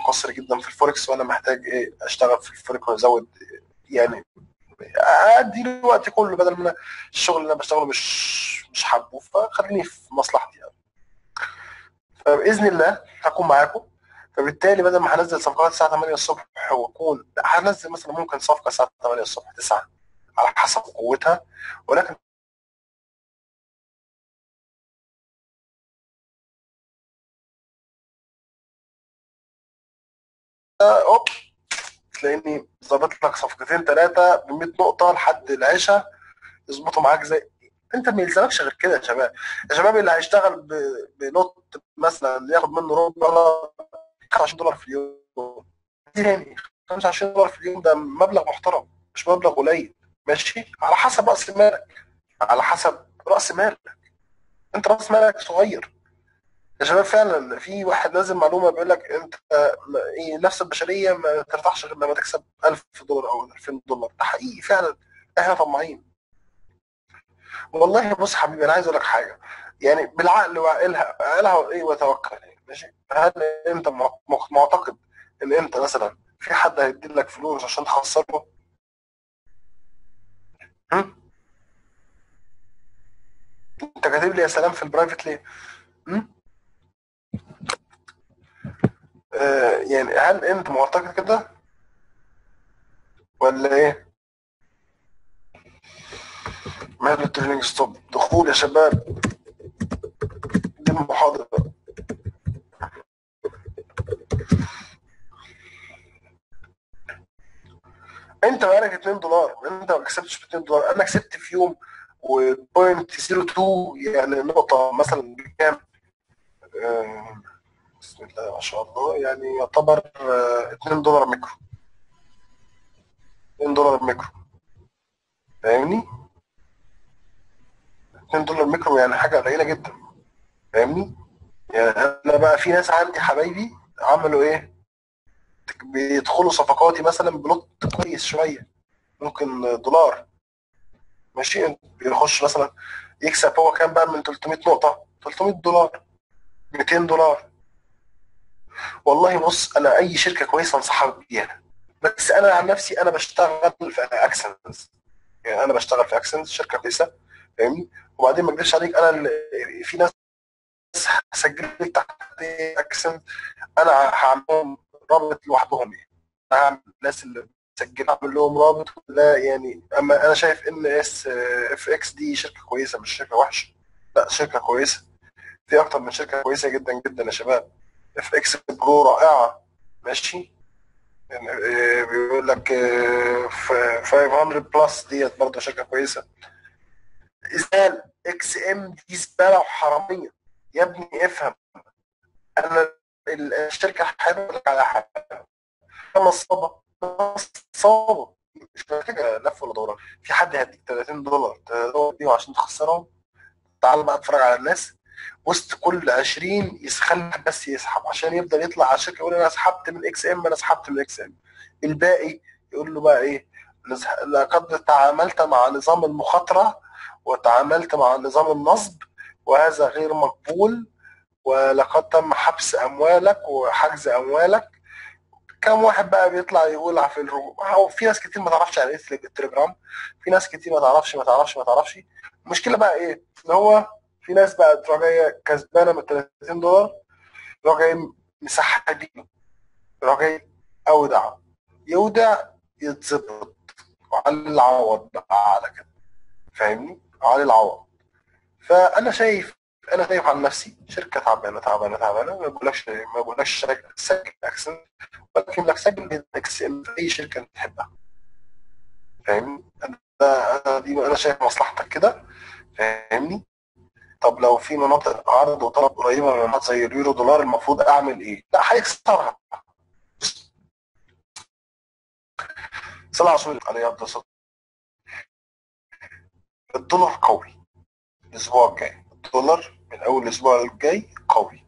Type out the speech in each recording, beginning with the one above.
مقصر جدا في الفوركس وانا محتاج ايه اشتغل في الفوركس وازود يعني ادي له وقتي كله بدل ما الشغل اللي انا بشتغله مش مش حابه فخليني في مصلحتي يعني. فباذن الله هكون معاكم فبالتالي بدل ما هنزل صفقات الساعه 8 الصبح واكون لا هنزل مثلا ممكن صفقه الساعه 8 الصبح 9 على حسب قوتها ولكن اوب تلاقيني ظابط لك صفقتين ثلاثه ب 100 نقطه لحد العشاء يظبطوا معاك زي انت ما يلزمكش غير كده يا شباب يا شباب اللي هيشتغل ب- بنوت مثلا ياخد منه ربع دولار 25 دولار في اليوم تاني 25 دولار في اليوم ده مبلغ محترم مش مبلغ قليل ماشي على حسب راس مالك على حسب راس مالك انت راس مالك صغير يا شباب فعلا في واحد نازل معلومه بيقول لك انت ما- ايه نفس البشريه ما ترتاحش غير لما تكسب 1000 دولار او 2000 دولار ده حقيقي فعلا احنا طماعين والله بص حبيبي انا عايز اقول لك حاجه يعني بالعقل وعقلها عقلها ايه وتوكل يعني ماشي هل انت مع- معتقد ان انت مثلا في حد هيدي لك فلوس عشان تخسره هم؟ انت كاتب لي يا سلام في البرايفت ليه هم؟ آه يعني هل انت معتقد كده ولا ايه مال التريننج ستوب دخول يا شباب دي المحاضرة انت بقالك 2 دولار انت ما كسبتش ب 2 دولار انا كسبت في يوم وبوينت 02 يعني نقطة مثلا بكام؟ آه، بسم الله ما شاء الله يعني يعتبر آه، 2 دولار ميكرو 2 دولار ميكرو فاهمني؟ 2 دولار ميكرو يعني حاجة قليلة جدا فاهمني؟ يعني انا بقى في ناس عندي حبايبي عملوا ايه؟ بيدخلوا صفقاتي مثلا بلوت كويس شويه ممكن دولار ماشي بيخش مثلا يكسب هو كام بقى من 300 نقطه 300 دولار 200 دولار والله بص انا اي شركه كويسه انصحك بيها بس انا عن نفسي انا بشتغل في اكسنس يعني انا بشتغل في اكسنس شركه كويسه فاهمني وبعدين ما اكذبش عليك انا اللي- في ناس هسجل لك تحت اكسنس انا هعملهم رابط لوحدهم يعني انا هعمل الناس اللي بتسجل اعمل لهم رابط لا يعني اما انا شايف ان اس اف اكس دي شركه كويسه مش شركه وحشه لا شركه كويسه في اكتر من شركه كويسه جدا جدا يا شباب اف اكس برو رائعه ماشي يعني آه، بيقول لك آه، ف- 500 بلس ديت برضه شركه كويسه ازال اكس ام دي زباله وحراميه يا ابني افهم انا ال- الشركه حابب أقول لك على حاجه نصابه نصابه مش محتاجه لف ولا دوران في حد هيديك 30 دولار تدور بيهم عشان تخسرهم تعال بقى اتفرج على الناس وسط كل 20 يخلي بس يسحب عشان يفضل يطلع على الشركه يقول انا سحبت من اكس ام انا سحبت من اكس ام الباقي يقول له بقى ايه نزح- لقد تعاملت مع نظام المخاطره وتعاملت مع نظام النصب وهذا غير مقبول ولقد تم حبس اموالك وحجز اموالك كم واحد بقى بيطلع يقول في الروم هو في ناس كتير ما تعرفش يعني ايه التليجرام في ناس كتير ما تعرفش ما تعرفش ما تعرفش المشكله بقى ايه ان هو في ناس بقى تروح جايه كسبانه من 30 دولار يروح جاي مسحبينه يروح جاي اودع يودع يتظبط وعلى العوض بقى على كده فاهمني على العوض فانا شايف انا شايف عن نفسي شركه تعبانه تعبانه تعبانه ما بقولكش ما بقولكش شركه سجل اكسن ولكن لك سجل اكس ام في اي شركه انت تحبها فاهمني انا انا دي انا شايف مصلحتك كده فاهمني طب لو في مناطق عرض وطلب قريبه من مناطق زي اليورو دولار المفروض اعمل ايه؟ لا هيكسرها صلى على رسول عليه افضل الصلاه الدولار قوي الاسبوع الجاي الدولار من اول الاسبوع الجاي قوي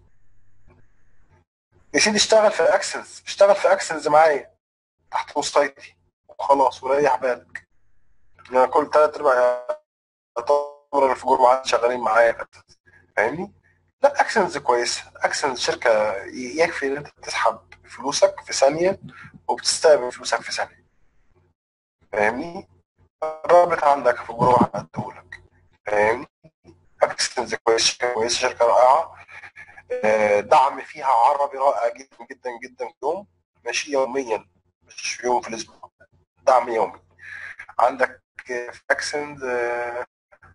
يا سيدي اشتغل في اكسنس اشتغل في اكسنس معايا تحت وصايتي وخلاص وريح بالك انا كل ثلاث ارباع يعتبر الفجور معايا شغالين معايا فاهمني لا اكسنز كويسه اكسنز شركه يكفي ان انت تسحب فلوسك في ثانيه وبتستقبل فلوسك في ثانيه فاهمني الرابط عندك في جروح هديهولك فاهمني اكسنز كويسه شركه كويسه شركه رائعه آه، دعم فيها عربي رائع جدا جدا جدا في يوم ماشي يوميا مش في يوم في الاسبوع دعم يومي عندك في اكسنز آه،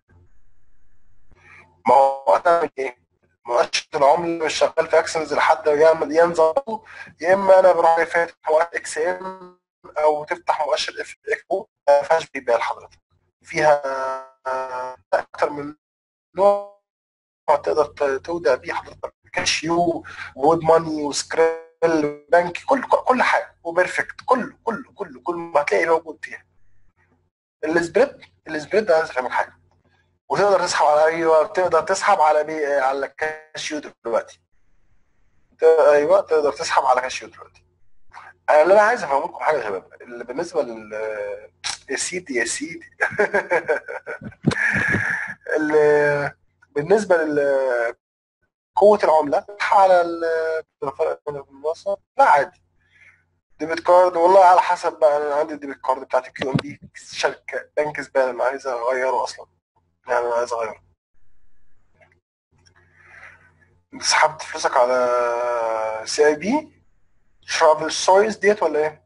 ما هو هتعمل ايه؟ مؤشر العمله مش شغال في اكسنز لحد ما يعمل ينظبطه يا اما انا بروح فاتح مؤشر اكس ام او تفتح مؤشر اف اف او ما فيهاش بيبيع لحضرتك فيها آه، اكتر من نوع تقدر ت- تودع بيه حضرتك كاشيو وود ماني وسكريل بنك كل كل حاجه وبيرفكت كله كله كله كل ما هتلاقي موجود فيها السبريد السبريد ده عايز افهمك حاجه وتقدر تسحب على ايوه تقدر تسحب على بي... على كاشيو دلوقتي ت- ايوه تقدر تسحب على كاشيو دلوقتي انا اللي انا عايز افهم لكم حاجه يا شباب اللي بالنسبه لل يا سيدي يا سيدي اللي بالنسبه لل قوه العمله على ال- الفرق بين المنصه لا عادي ديبت كارد والله على حسب بقى انا عندي الديبت كارد بتاعت كيو ام بي شركه بنك زباله انا عايز اغيره اصلا يعني انا عايز اغيره انت سحبت فلوسك على سي اي بي ترافل ستوريز ديت ولا ايه؟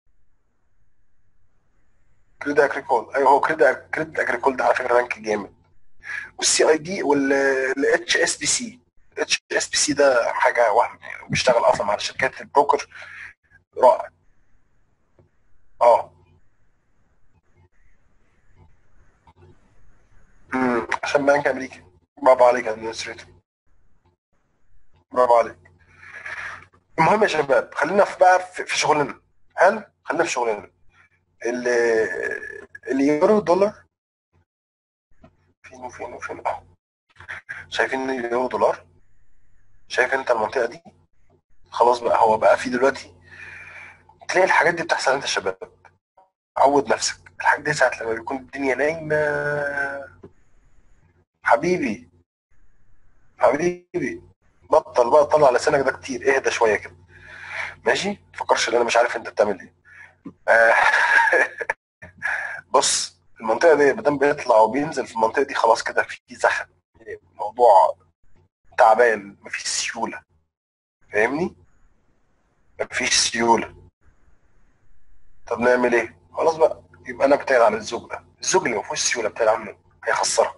كريد اجريكول ايوه هو كريد كريد اجريكول ده على فكره بنك جامد والسي اي بي والاتش اس بي سي الاتش اس بي سي ده حاجه وهم يعني بيشتغل اصلا مع شركات البروكر رائع اه امم عشان بنك امريكي برافو عليك يا ادمنستريتور برافو عليك المهم يا شباب خلينا في بقى في, في شغلنا حلو خلينا في شغلنا ال- اليورو دولار فين وفين وفين اهو شايفين اليورو دولار شايف انت المنطقه دي خلاص بقى هو بقى في دلوقتي تلاقي الحاجات دي بتحصل انت يا شباب عود نفسك الحاجات دي ساعه لما بيكون الدنيا نايمه حبيبي حبيبي بطل بقى طلع لسانك ده كتير اهدى شويه كده ماشي تفكرش ان انا مش عارف انت بتعمل ايه آه، بص المنطقه دي ما دام بيطلع وبينزل في المنطقه دي خلاص كده في زخم الموضوع تعبان مفيش سيوله فاهمني مفيش سيوله طب نعمل ايه خلاص بقى يبقى انا ابتعد عن الزوج ده الزوج اللي ما فيهوش سيوله ابتعد عنه هيخسرك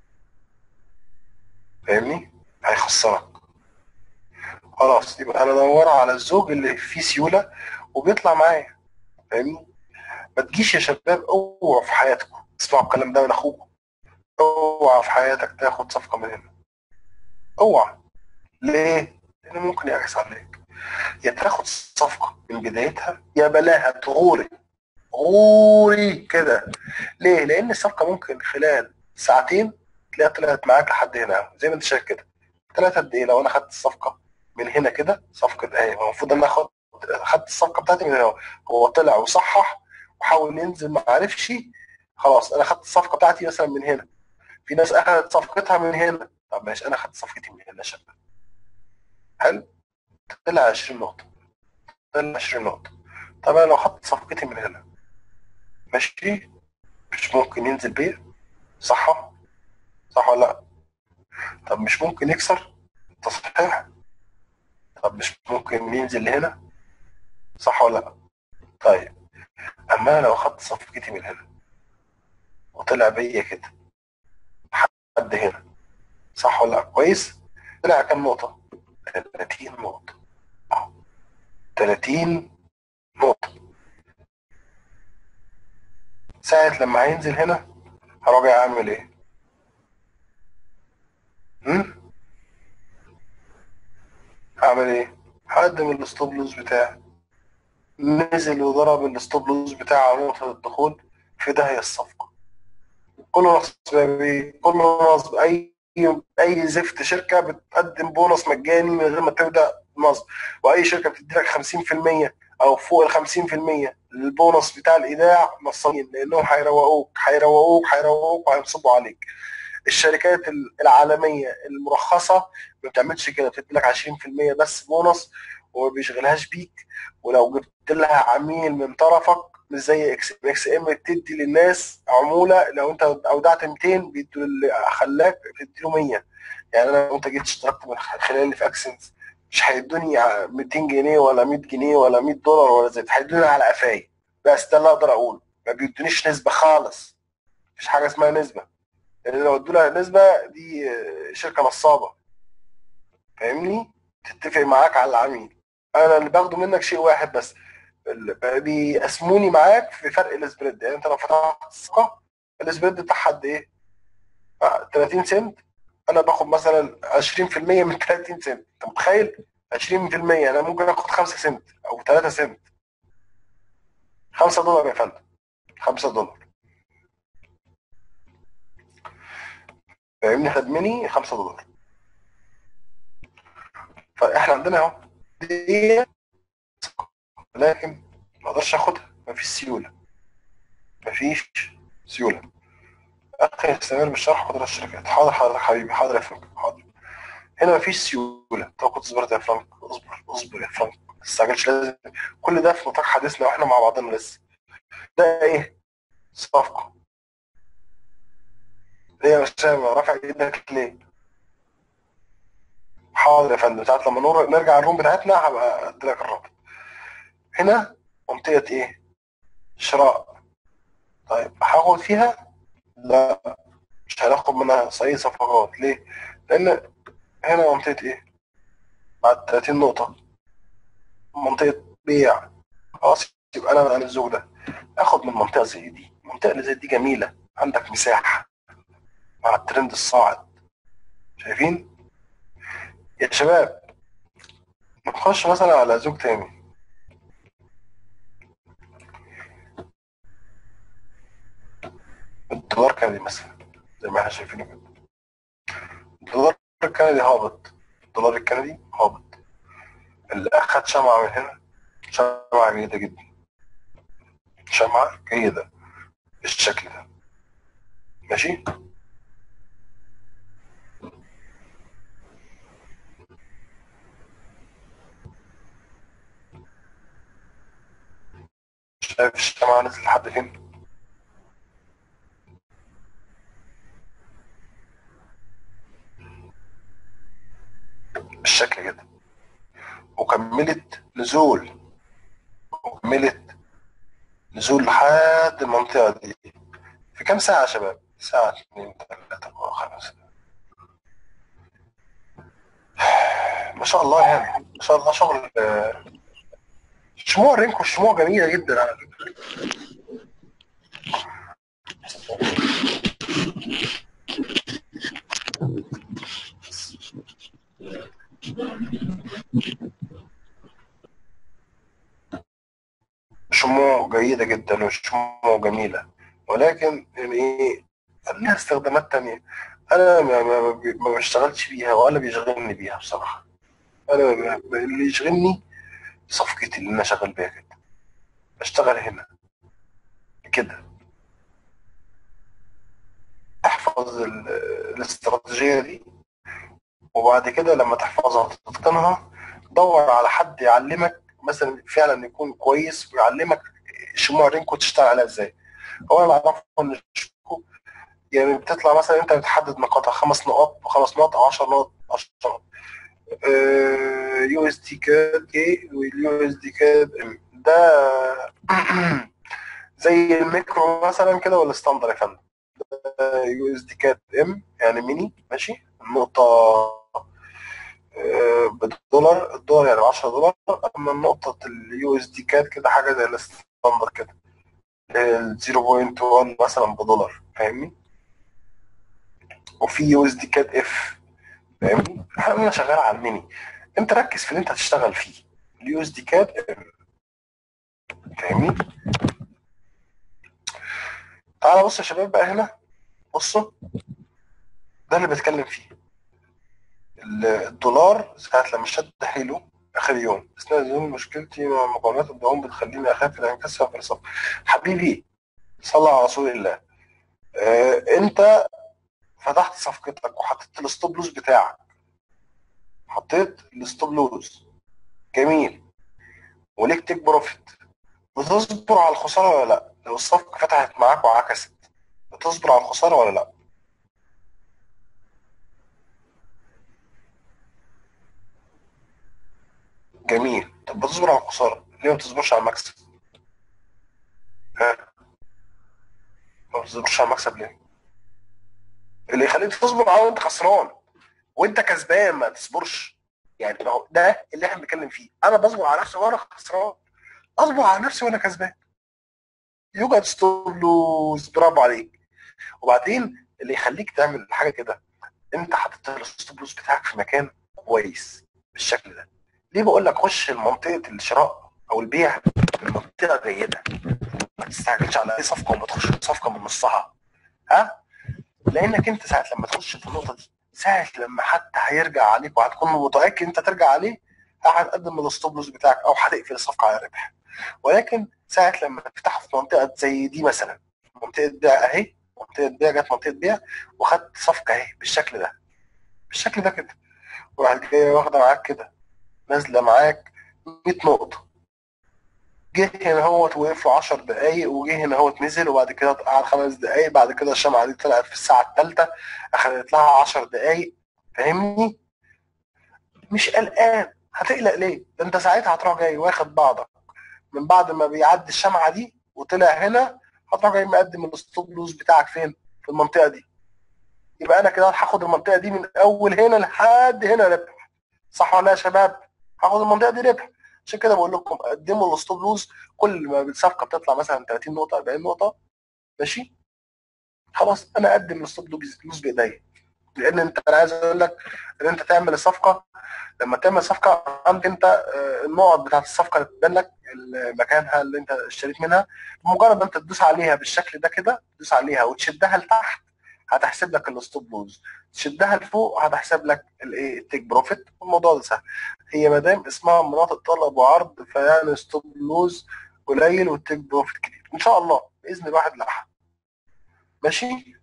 فاهمني هيخسرك خلاص يبقى انا ادور على الزوج اللي فيه سيوله وبيطلع معايا فاهمني ما تجيش يا شباب اوعوا في حياتكم اسمعوا الكلام ده من اخوكم اوعى في حياتك تاخد صفقه من هنا اوعى ليه؟ لان ممكن يعكس عليك يا تاخد صفقه من بدايتها يا بلاها تغوري غوري كده ليه؟ لان الصفقه ممكن خلال ساعتين تلاقيها طلعت معاك لحد هنا زي ما انت شايف كده طلعت قد ايه لو انا خدت الصفقه من هنا كده صفقه اهي المفروض ان انا اخد خدت الصفقه بتاعتي من هنا هو طلع وصحح وحاول ينزل ما عرفش خلاص انا خدت الصفقه بتاعتي مثلا من هنا في ناس اخذت صفقتها من هنا طب ماشي انا خدت صفقتي من هنا يا شباب حلو طلع 20 نقطه طلع 20 نقطه طب انا لو خدت صفقتي من هنا ماشي مش ممكن ينزل بيا صح صح ولا لا طب مش ممكن يكسر تصحيح طب مش ممكن ينزل لهنا صح ولا لا طيب اما انا لو خدت صفقتي من هنا وطلع بيا كده لحد هنا صح ولا لا كويس طلع كام نقطة 30 نقطة أهو. 30 نقطة ساعة لما هينزل هنا هراجع اعمل ايه هم؟ هعمل ايه هقدم الستوب لوز بتاعي نزل وضرب الستوب لوز بتاعه على نقطة الدخول في داهية الصفقة كله نصب يا بيه كله نصب أي أي زفت شركة بتقدم بونص مجاني من غير ما تبدأ نصب وأي شركة بتديلك 50% أو فوق ال 50% البونص بتاع الإيداع نصابين لأنهم هيروقوك هيروقوك هيروقوك وهينصبوا عليك الشركات العالميه المرخصه ما بتعملش كده بتدي لك 20% بس بونص وما بيشغلهاش بيك ولو جبت لها عميل من طرفك مش زي اكس اكس ام بتدي للناس عموله لو انت اودعت 200 بيدوا اللي خلاك بتدي له 100 يعني انا لو انت جيت اشتركت من خلالي في اكسنس مش هيدوني 200 جنيه ولا 100 جنيه ولا 100 دولار ولا زيت هيدوني على قفاي بس ده اللي اقدر اقوله ما بيدونيش نسبه خالص مفيش حاجه اسمها نسبه لان لو ادوا لها نسبه دي شركه نصابه فاهمني تتفق معاك على العميل انا اللي باخده منك شيء واحد بس بيقسموني معاك في فرق السبريد يعني انت لو فتحت الثقه السبريد بتاع حد ايه 30 سنت انا باخد مثلا 20% من 30 سنت انت متخيل 20% انا ممكن اخد 5 سنت او 3 سنت 5 دولار يا فندم 5 دولار فاهمني خدمني 5 دولار فاحنا عندنا اهو دي لكن ما اقدرش اخدها مفيش سيوله مفيش سيوله اخي استمر بالشرح قدر الشركات حاضر حضرتك حبيبي حاضر يا فرانك حاضر هنا مفيش سيوله طب اصبر يا فرانك اصبر اصبر يا فرانك ما تستعجلش لازم كل ده في نطاق حديثنا واحنا مع بعضنا لسه ده ايه صفقه ليه يا اسامه رافع ايدك ليه حاضر يا فندم ساعة لما نرجع الروم بتاعتنا هبقى ادي لك الرابط هنا منطقة ايه شراء طيب هاخد فيها لا مش هناخد منها اي صفقات ليه لان هنا منطقة ايه بعد 30 نقطة منطقة بيع خلاص يبقى انا عن الزوج ده اخد من منطقة زي دي المنطقة اللي زي دي جميلة عندك مساحة مع الترند الصاعد شايفين يا شباب نخش مثلا على زوج تاني الدولار كندي مثلا زي ما احنا شايفينه كده الدولار الكندي هابط الدولار الكندي هابط اللي اخد شمعة من هنا شمعة جيدة جدا شمعة جيدة بالشكل ده ماشي شايف الشمعة نزل لحد فين بالشكل كده وكملت نزول وكملت نزول لحد المنطقة دي في كام ساعة يا شباب؟ ساعة اتنين تلاتة أربعة خمسة ما شاء الله يعني ما شاء الله شغل شموع رينكو شموع جميلة جدا على فكرة شموع جيدة جدا وشموع جميلة ولكن يعني ايه لها استخدامات تانية انا ما, ما, ما بشتغلش بيها ولا بيشغلني بيها بصراحة انا اللي يشغلني صفقتي اللي انا شغال بيها كده بشتغل هنا كده احفظ الاستراتيجية دي وبعد كده لما تحفظها وتتقنها دور على حد يعلمك مثلا فعلا يكون كويس ويعلمك شموع رينكو تشتغل عليها ازاي هو انا اعرفه ان يعني بتطلع مثلا انت بتحدد نقاطها خمس نقاط وخمس نقط او 10 نقط 10 نقط يو اس دي كاد ايه واليو اس دي كاد ام ده زي الميكرو مثلا كده ولا ستاندر يا فندم يو اس دي كاد ام يعني ميني ماشي النقطة بالدولار الدولار يعني 10 دولار اما نقطة اليو اس دي كاد كده حاجة زي الستاندر كده ال 0.1 مثلا بدولار فاهمني وفي يو اس دي كاد اف فاهمني انا شغال على الميني انت ركز في اللي انت هتشتغل فيه اليو اس دي كاد فاهمني تعالى بص يا شباب بقى هنا بصوا ده اللي بتكلم فيه الدولار ساعة لما شد حيله اخر يوم اثناء نزول مشكلتي مع مقاومات الدعوم بتخليني اخاف الانعكاس في الصف حبيبي صلى على رسول الله اه انت فتحت صفقتك وحطيت الستوب لوز بتاعك حطيت الستوب لوز جميل وليك تيك بروفيت بتصبر على الخساره ولا لا لو الصفقه فتحت معاك وعكست بتصبر على الخساره ولا لا جميل طب بتصبر على الخساره ليه ما بتصبرش على المكسب ها ما بتصبرش على المكسب ليه اللي يخليك تصبر على وانت خسران وانت كسبان ما تصبرش يعني ما هو ده اللي احنا بنتكلم فيه انا بصبر على نفسي وانا خسران اصبر على نفسي وانا كسبان يوجد ستوب لوز برافو عليك وبعدين اللي يخليك تعمل حاجه كده انت حاطط الستوب لوز بتاعك في مكان كويس بالشكل ده ليه بقول لك خش منطقه الشراء او البيع في منطقه جيده ما تستعجلش على اي صفقه وما تخش صفقه من نصها ها لانك انت ساعه لما تخش في النقطه دي ساعه لما حد هيرجع عليك وهتكون متاكد انت ترجع عليه هتقدم الستوب لوز بتاعك او هتقفل الصفقه على الربح ولكن ساعه لما تفتحه في منطقه زي دي مثلا منطقه بيع اهي منطقه بيع جت منطقه بيع وخدت صفقه اهي بالشكل ده بالشكل ده كده وراحت جايه واخده معاك كده نازله معاك 100 نقطه جه هنا هو وقف له 10 دقايق وجه هنا هو نزل وبعد كده قعد خمس دقايق بعد كده الشمعة دي طلعت في الساعة الثالثة أخدت لها 10 دقايق فاهمني؟ مش قلقان هتقلق ليه؟ ده أنت ساعتها هتروح جاي واخد بعضك من بعد ما بيعدي الشمعة دي وطلع هنا هتروح جاي مقدم الستوب لوز بتاعك فين؟ في المنطقة دي يبقى أنا كده هاخد المنطقة دي من أول هنا لحد هنا ربح صح ولا يا شباب؟ هاخد المنطقة دي ربح عشان كده بقول لكم قدموا الستوب لوز كل ما الصفقه بتطلع مثلا 30 نقطه 40 نقطه ماشي خلاص انا اقدم الستوب لوز بايديا لان انت انا عايز اقول لك ان انت تعمل الصفقه لما تعمل صفقه عندك انت النقط بتاعت الصفقه اللي تبان لك مكانها اللي انت اشتريت منها بمجرد ما انت تدوس عليها بالشكل ده كده تدوس عليها وتشدها لتحت هتحسب لك الستوب لوز تشدها لفوق هتحسب لك الايه التيك بروفيت الموضوع ده سهل هي ما دام اسمها مناطق طلب وعرض فيعني ستوب لوز قليل والتيك بروفيت كتير ان شاء الله باذن الواحد لاحد ماشي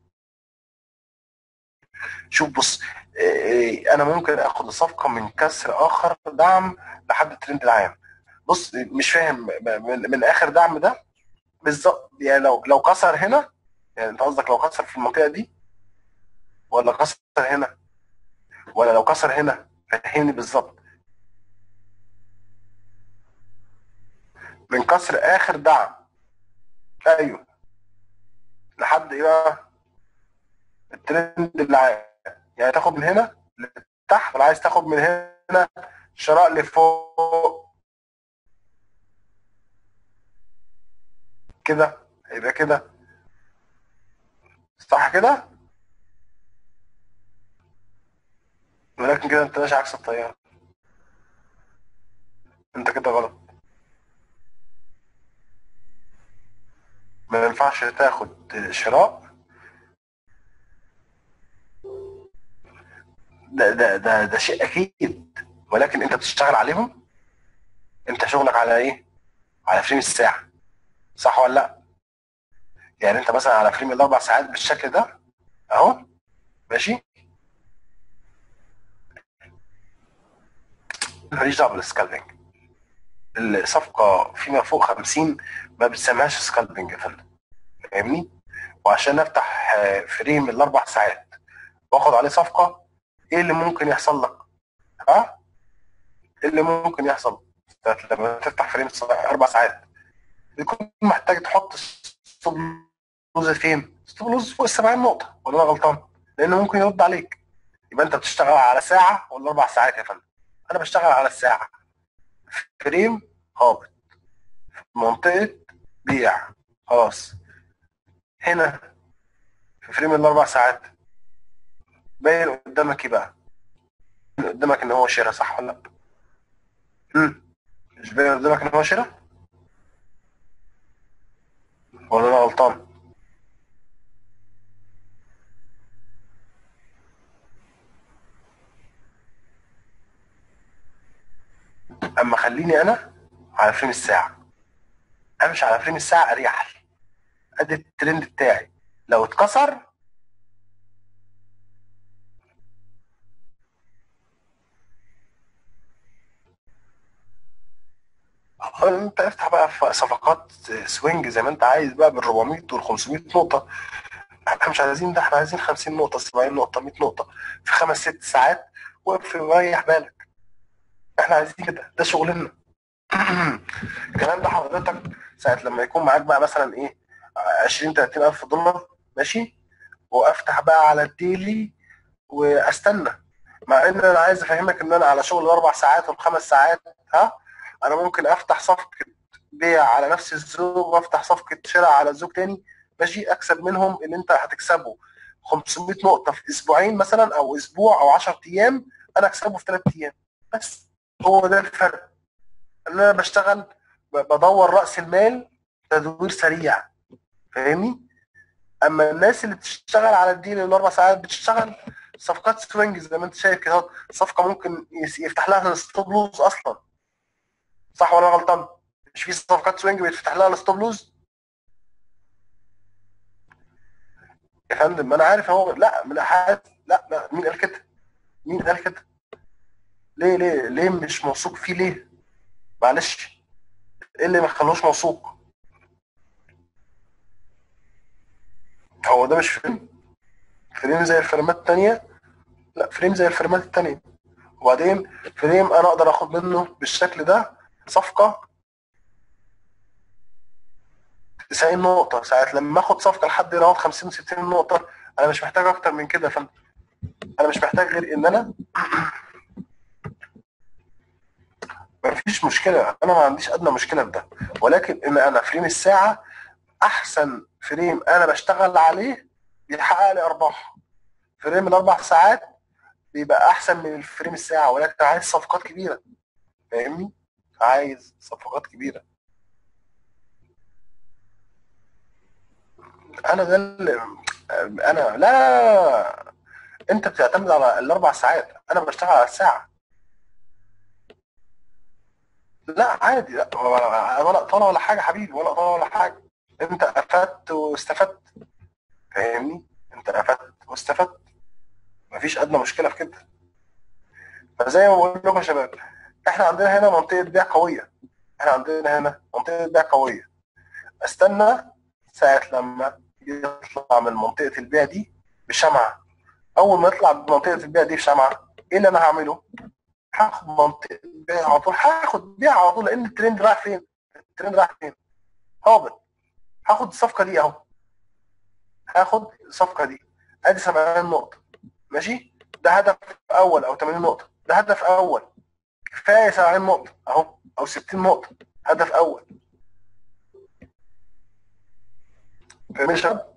شوف بص انا ممكن اخد الصفقه من كسر اخر دعم لحد الترند العام بص مش فاهم من, من اخر دعم ده بالظبط يعني لو لو كسر هنا يعني انت قصدك لو كسر في المنطقه دي ولا كسر هنا ولا لو كسر هنا فهمني بالظبط من كسر اخر دعم ايوه لحد ايه بقى الترند اللي عايز يعني تاخد من هنا لتحت ولا عايز تاخد من هنا شراء لفوق كده يبقى كده صح كده ولكن كده انت ماشي عكس التيار انت كده غلط ما ينفعش تاخد شراء ده ده ده ده شيء اكيد ولكن انت بتشتغل عليهم انت شغلك على ايه على فريم الساعه صح ولا لا يعني انت مثلا على فريم الاربع ساعات بالشكل ده اهو ماشي ماليش دعوه بالسكالبنج الصفقه فيما فوق 50 ما بتسميهاش سكالبنج يا فندم فاهمني وعشان افتح فريم الاربع ساعات واخد عليه صفقه ايه اللي ممكن يحصل لك ها ايه اللي ممكن يحصل لما تفتح فريم اربع ساعات بيكون محتاج تحط ستوب لوز فين ستوب لوز فوق ال 70 نقطه ولا انا غلطان لانه ممكن يرد عليك يبقى انت بتشتغل على ساعه ولا اربع ساعات يا فندم انا بشتغل على الساعه فريم هابط منطقه بيع خلاص هنا في فريم الاربع ساعات باين قدامك ايه بقى قدامك ان هو شراء صح ولا لا امم مش باين قدامك ان هو شراء ولا انا غلطان اما خليني انا على فريم الساعه امشي على فريم الساعه اريح لي ادي الترند بتاعي لو اتكسر انت افتح بقى في صفقات سوينج زي ما انت عايز بقى بال 400 وال 500 نقطه احنا مش عايزين ده احنا عايزين 50 نقطه 70 نقطه 100 نقطه في خمس ست ساعات واقف وريح بالك احنا عايزين كده ده شغلنا الكلام ده حضرتك ساعه لما يكون معاك بقى مثلا ايه 20 30 الف دولار ماشي وافتح بقى على الديلي واستنى مع ان انا عايز افهمك ان انا على شغل اربع ساعات وخمس ساعات ها انا ممكن افتح صفقه بيع على نفس الزوج وافتح صفقه شراء على الزوج تاني ماشي اكسب منهم اللي انت هتكسبه 500 نقطه في اسبوعين مثلا او اسبوع او 10 ايام انا اكسبه في ثلاث ايام بس هو ده الفرق ان انا بشتغل بدور راس المال تدوير سريع فاهمني اما الناس اللي بتشتغل على الديل الاربع ساعات بتشتغل صفقات سوينج زي ما انت شايف كده صفقه ممكن يفتح لها الستوب لوز اصلا صح ولا غلطان؟ مش في صفقات سوينج بيتفتح لها الستوب لوز يا فندم ما انا عارف هو لا من حاجات لا لا مين قال كده؟ مين قال كده؟ ليه ليه ليه مش موثوق فيه ليه؟ معلش ايه اللي ما خلوش موثوق؟ هو ده مش فريم فريم زي الفريمات التانية لا فريم زي الفريمات التانية وبعدين فريم انا اقدر اخد منه بالشكل ده صفقة 90 نقطة ساعة لما اخد صفقة لحد هنا 50 60 نقطة انا مش محتاج اكتر من كده يا فندم انا مش محتاج غير ان انا مفيش مشكلة انا ما عنديش ادنى مشكلة في ده ولكن ان انا فريم الساعة احسن فريم انا بشتغل عليه بيحقق لي ارباح فريم الاربع ساعات بيبقى احسن من الفريم الساعه ولكن عايز صفقات كبيره فاهمني عايز صفقات كبيره انا ده اللي انا لا انت بتعتمد على الاربع ساعات انا بشتغل على الساعه لا عادي لا ولا طالع ولا حاجه حبيبي ولا طالع ولا حاجه انت افدت واستفدت فاهمني انت افدت واستفدت مفيش ادنى مشكله في كده فزي ما بقول لكم يا شباب احنا عندنا هنا منطقه بيع قويه احنا عندنا هنا منطقه بيع قويه استنى ساعه لما يطلع من منطقه البيع دي بشمعه اول ما يطلع من منطقه البيع دي بشمعه ايه اللي انا هعمله هاخد منطقه بيع على طول هاخد بيع على طول لان الترند رايح فين الترند رايح فين هابط هاخد الصفقه دي اهو هاخد الصفقه دي ادي 70 نقطه ماشي ده هدف اول او 80 نقطه ده هدف اول كفايه 70 نقطه اهو او 60 نقطه هدف اول فاهمين شباب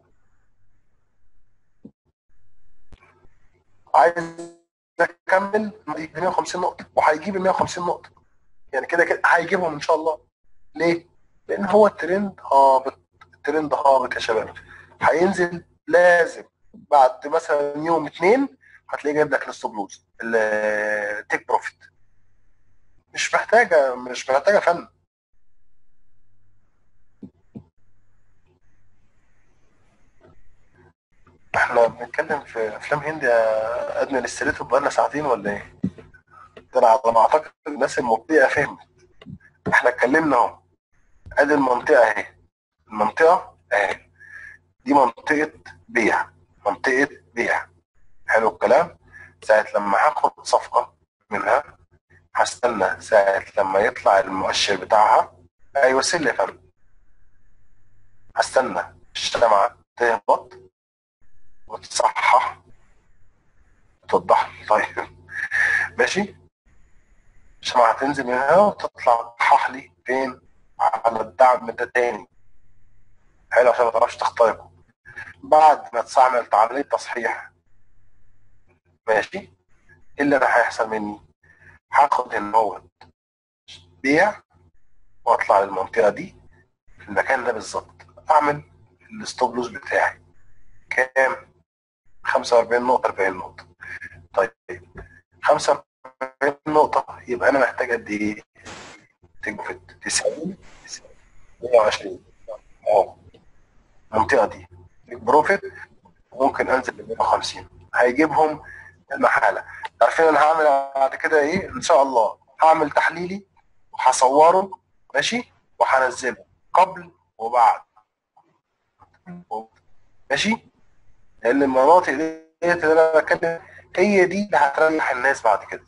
عايز اكمل 150 نقطه وهيجيب ال 150 نقطه يعني كده كده هيجيبهم ان شاء الله ليه؟ لان هو الترند هابط الترند هابط يا شباب هينزل لازم بعد مثلا يوم اتنين هتلاقيه جايب لك الستوب لوز التيك بروفيت مش محتاجه مش محتاجه فن احنا بنتكلم في افلام هندي يا ادنى الاستريتو بقالنا ساعتين ولا ايه؟ ده انا على ما اعتقد الناس المبدئه فهمت احنا اتكلمنا اهو ادي المنطقه اهي المنطقه اهي دي منطقه بيع منطقه بيع حلو الكلام ساعه لما هاخد صفقه منها هستنى ساعه لما يطلع المؤشر بتاعها ايوه سل يا فندم هستنى الشمعه تهبط وتصحح توضح لي طيب ماشي الشمعة هتنزل من هنا وتطلع تصحح لي فين على الدعم ده تاني حلو عشان ما تعرفش تخترقه بعد ما تعمل عملية تصحيح ماشي ايه اللي انا هيحصل مني هاخد هنا هو بيع واطلع للمنطقة دي في المكان ده بالظبط اعمل الستوب لوز بتاعي كام 45 نقطة 40 نقطة طيب 45 نقطة يبقى أنا محتاج قد إيه؟ تجفت 90 120 أهو المنطقة دي بروفيت ممكن أنزل ب 150 هيجيبهم المحالة عارفين أنا هعمل بعد كده إيه؟ إن شاء الله هعمل تحليلي وهصوره ماشي وهنزله قبل وبعد ماشي لان المناطق ديت اللي انا بتكلم هي دي اللي هتريح الناس بعد كده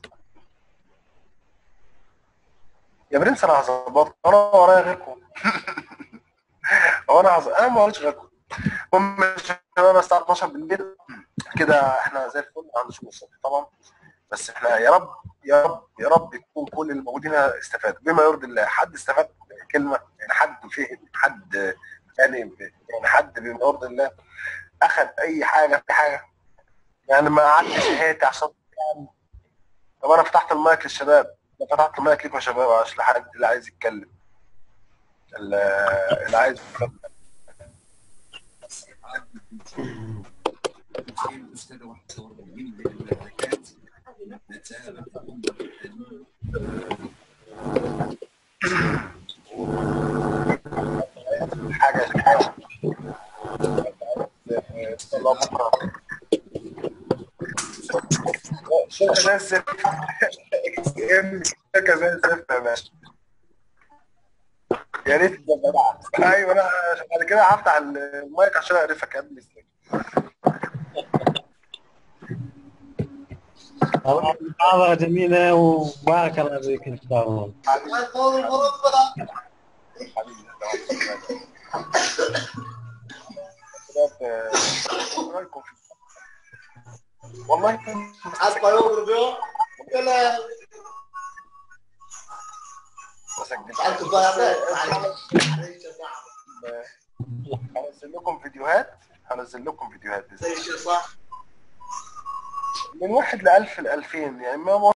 يا برنس انا هظبطكم انا ورايا غيركم هو انا هظبط انا ما وريش غيركم المهم الشباب الساعه 12 بالليل كده احنا زي الفل ما عندوش مشكله طبعا بس احنا يا رب يا رب يا رب يكون كل الموجودين هنا استفادوا بما يرضي الله حد استفاد كلمه يعني حد فهم حد يعني يعني حد بما يرضي الله اخذ اي حاجه في حاجه يعني ما قعدتش هاتي عشان يعني طب انا فتحت المايك للشباب انا فتحت المايك ليكم يا شباب عشان لحد اللي عايز يتكلم اللي اللي عايز يتكلم الأستاذة واحدة وأربعين من المملكات نتابع حاجه حاجه الله بكره شركه زي الزفت اكس ام شركه زي الزفت يا باشا يا ريت تبقى بدعة. ايوه انا بعد كده هفتح المايك عشان اعرفك يا ابني ازاي محاضرة جميلة وبارك الله فيك إن شاء الله رايكم في والله كنت Aspa eu bro. Ela بسجل انت بقى معلش هنزل لكم فيديوهات هنزل لكم فيديوهات بإذن زي الله. الشيء صح من واحد ل 1000 ل 2000 يعني ما